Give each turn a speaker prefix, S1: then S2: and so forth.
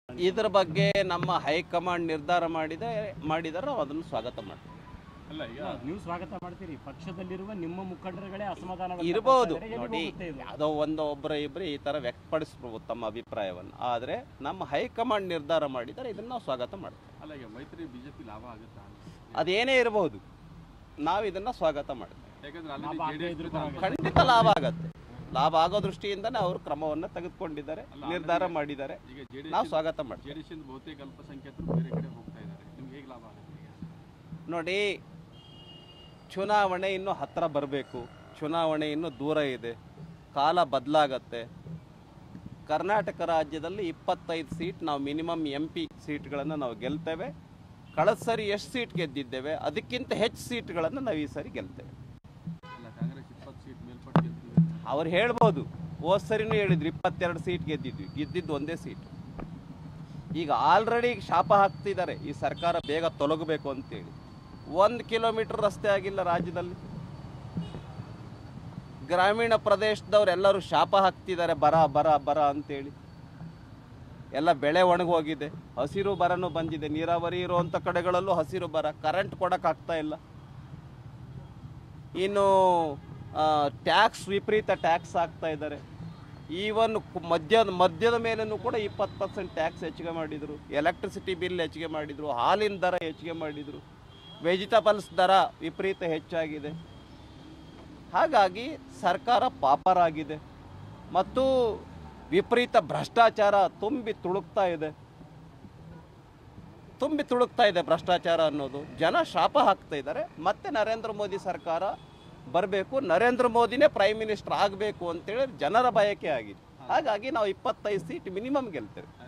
S1: ಇದ್ರ ಬಗ್ಗೆ ನಮ್ಮ ಹೈಕಮಾಂಡ್ ನಿರ್ಧಾರ ಮಾಡಿದೆ ಮಾಡಿದರೆ ನಾವು ಅದನ್ನು ಸ್ವಾಗತ ಮಾಡ್ತೀವಿ
S2: ಅಲ್ಲ ಈಗ
S3: ನೀವು ಸ್ವಾಗತ ಮಾಡ್ತೀರಿ ಪಕ್ಷದಲ್ಲಿರುವ ನಿಮ್ಮ ಮುಖಂಡರುಗಳೇ ಅಸಮಾಧಾನ
S1: ಇರ್ಬೋದು
S3: ವ್ಯಕ್ತಪಡಿಸ್ತಾ ಇದ್ದಾರೆ. ಎಲ್ಲಿಗೆ
S1: ನೋಡಿ
S3: ಹೋಗುತ್ತೆ ಇದು?
S1: ಯಾವುದೋ ಒಂದು ಒಬ್ಬರ ಇಬ್ಬರು ಈ ಥರ ವ್ಯಕ್ತಪಡಿಸ್ಬೋದು ತಮ್ಮ ಅಭಿಪ್ರಾಯವನ್ನು ಆದರೆ ನಮ್ಮ ಹೈಕಮಾಂಡ್ ನಿರ್ಧಾರ ಮಾಡಿದರೆ ಇದನ್ನು ನಾವು ಸ್ವಾಗತ ಮಾಡ್ತೀವಿ
S2: ಅಲ್ಲ ಈಗ ಮೈತ್ರಿ ಬಿಜೆಪಿ ಲಾಭ ಆಗುತ್ತಾ ಅಂತ
S1: ಅದೇನೇ ಇರಬಹುದು ನಾವು ಇದನ್ನು ಸ್ವಾಗತ ಮಾಡ್ತೀವಿ
S2: ಯಾಕಂದ್ರೆ
S3: ಲಾಭ
S2: ಅಲ್ಲಿ
S3: ಆಗದೇ ಇದ್ರೂ ಪರವಾಗಿಲ್ಲ.
S1: ಖಂಡಿತ ಲಾಭ ಆಗತ್ತೆ ಲಾಭ ಆಗೋ ದೃಷ್ಟಿಯಿಂದನೇ ಅವರು ಕ್ರಮವನ್ನು ತೆಗೆದುಕೊಂಡಿದ್ದಾರೆ ನಿರ್ಧಾರ ಮಾಡಿದ್ದಾರೆ
S2: ಈಗ ಜೆಡಿಎಸ್
S1: ನಾವು ಸ್ವಾಗತ ಮಾಡ್ತೀವಿ
S2: ಜೆಡಿಎಸ್ ಇಂದ ಬಹುತೇಕ ಅಲ್ಪಸಂಖ್ಯಾತರು ಬೇರೆ ಕಡೆ ಹೋಗ್ತಾ ಇದ್ದಾರೆ ನಿಮ್ಗೆ ಹೇಗೆ ಲಾಭ ಆಗುತ್ತೆ ಈಗ
S1: ನೋಡಿ ಚುನಾವಣೆ ಇನ್ನೂ ಹತ್ತಿರ ಬರಬೇಕು ಚುನಾವಣೆ ಇನ್ನೂ ದೂರ ಇದೆ ಕಾಲ ಬದಲಾಗತ್ತೆ ಕರ್ನಾಟಕ ರಾಜ್ಯದಲ್ಲಿ ಇಪ್ಪತ್ತೈದು ಸೀಟ್ ನಾವು ಮಿನಿಮಮ್ ಎಂ ಪಿ ಸೀಟ್ಗಳನ್ನು ನಾವು ಗೆಲ್ತೇವೆ ಕಳೆದ ಸರಿ ಎಷ್ಟು ಸೀಟ್ ಗೆದ್ದಿದ್ದೇವೆ ಅದಕ್ಕಿಂತ ಹೆಚ್ಚು ಸೀಟ್ಗಳನ್ನು ನಾವು ಈ ಸರಿ ಗೆಲ್ತೇವೆ
S2: ಅಲ್ಲ ಕಾಂಗ್ರೆಸ್ ಇಪ್ಪತ್ತು ಸೀಟ್ ಮೇಲ್ಪಟ್ಟು ಗೆಲ್ತೀವಿ ಅಂತ.
S1: ಅವ್ರು ಹೇಳ್ಬೋದು ಹೋದ್ ಸರಿನೂ ಹೇಳಿದ್ರು ಇಪ್ಪತ್ತೆರಡು ಸೀಟ್ ಗೆದ್ದಿದ್ವಿ ಗೆದ್ದಿದ್ದು ಒಂದೇ ಸೀಟ್ ಈಗ ಆಲ್ರೆಡಿ ಶಾಪ ಹಾಕ್ತಿದ್ದಾರೆ ಈ ಸರ್ಕಾರ ಬೇಗ ತೊಲಗಬೇಕು ಅಂತೇಳಿ ಒಂದು ಕಿಲೋಮೀಟರ್ ರಸ್ತೆ ಆಗಿಲ್ಲ ರಾಜ್ಯದಲ್ಲಿ ಗ್ರಾಮೀಣ ಪ್ರದೇಶದವ್ರೆಲ್ಲರೂ ಶಾಪ ಹಾಕ್ತಿದ್ದಾರೆ ಬರ ಬರ ಬರ ಅಂತೇಳಿ ಎಲ್ಲ ಬೆಳೆ ಒಣಗೋಗಿದೆ ಹಸಿರು ಬರನೂ ಬಂದಿದೆ ನೀರಾವರಿ ಇರುವಂಥ ಕಡೆಗಳಲ್ಲೂ ಹಸಿರು ಬರ ಕರೆಂಟ್ ಕೊಡೋಕ್ಕಾಗ್ತಾ ಇಲ್ಲ ಇನ್ನು ಟ್ಯಾಕ್ಸ್ ವಿಪರೀತ ಟ್ಯಾಕ್ಸ್ ಹಾಕ್ತಾ ಇದ್ದಾರೆ ಈವನ್ ಮದ್ಯದ ಮದ್ಯದ ಮೇಲೂ ಕೂಡ ಇಪ್ಪತ್ತು ಪರ್ಸೆಂಟ್ ಟ್ಯಾಕ್ಸ್ ಹೆಚ್ಚಿಗೆ ಮಾಡಿದರು ಎಲೆಕ್ಟ್ರಿಸಿಟಿ ಬಿಲ್ ಹೆಚ್ಚಿಗೆ ಮಾಡಿದರು ಹಾಲಿನ ದರ ಹೆಚ್ಚಿಗೆ ಮಾಡಿದರು ವೆಜಿಟಬಲ್ಸ್ ದರ ವಿಪರೀತ ಹೆಚ್ಚಾಗಿದೆ ಹಾಗಾಗಿ ಸರ್ಕಾರ ಪಾಪರಾಗಿದೆ ಮತ್ತು ವಿಪರೀತ ಭ್ರಷ್ಟಾಚಾರ ತುಂಬಿ ತುಳುಕ್ತಾ ಇದೆ ತುಂಬಿ ತುಳುಕ್ತಾ ಇದೆ ಭ್ರಷ್ಟಾಚಾರ ಅನ್ನೋದು ಜನ ಶಾಪ ಹಾಕ್ತಾ ಇದ್ದಾರೆ ಮತ್ತೆ ನರೇಂದ್ರ ಮೋದಿ ಸರ್ಕಾರ ಬರಬೇಕು ನರೇಂದ್ರ ಮೋದಿನೇ ಪ್ರೈಮ್ ಮಿನಿಸ್ಟರ್ ಆಗಬೇಕು ಅಂತೇಳಿ ಜನರ ಬಯಕೆ ಆಗಿದೆ ಹಾಗಾಗಿ ನಾವು ಇಪ್ಪತ್ತೈದು ಸೀಟ್ ಮಿನಿಮಮ್ ಗೆಲ್ತೇವೆ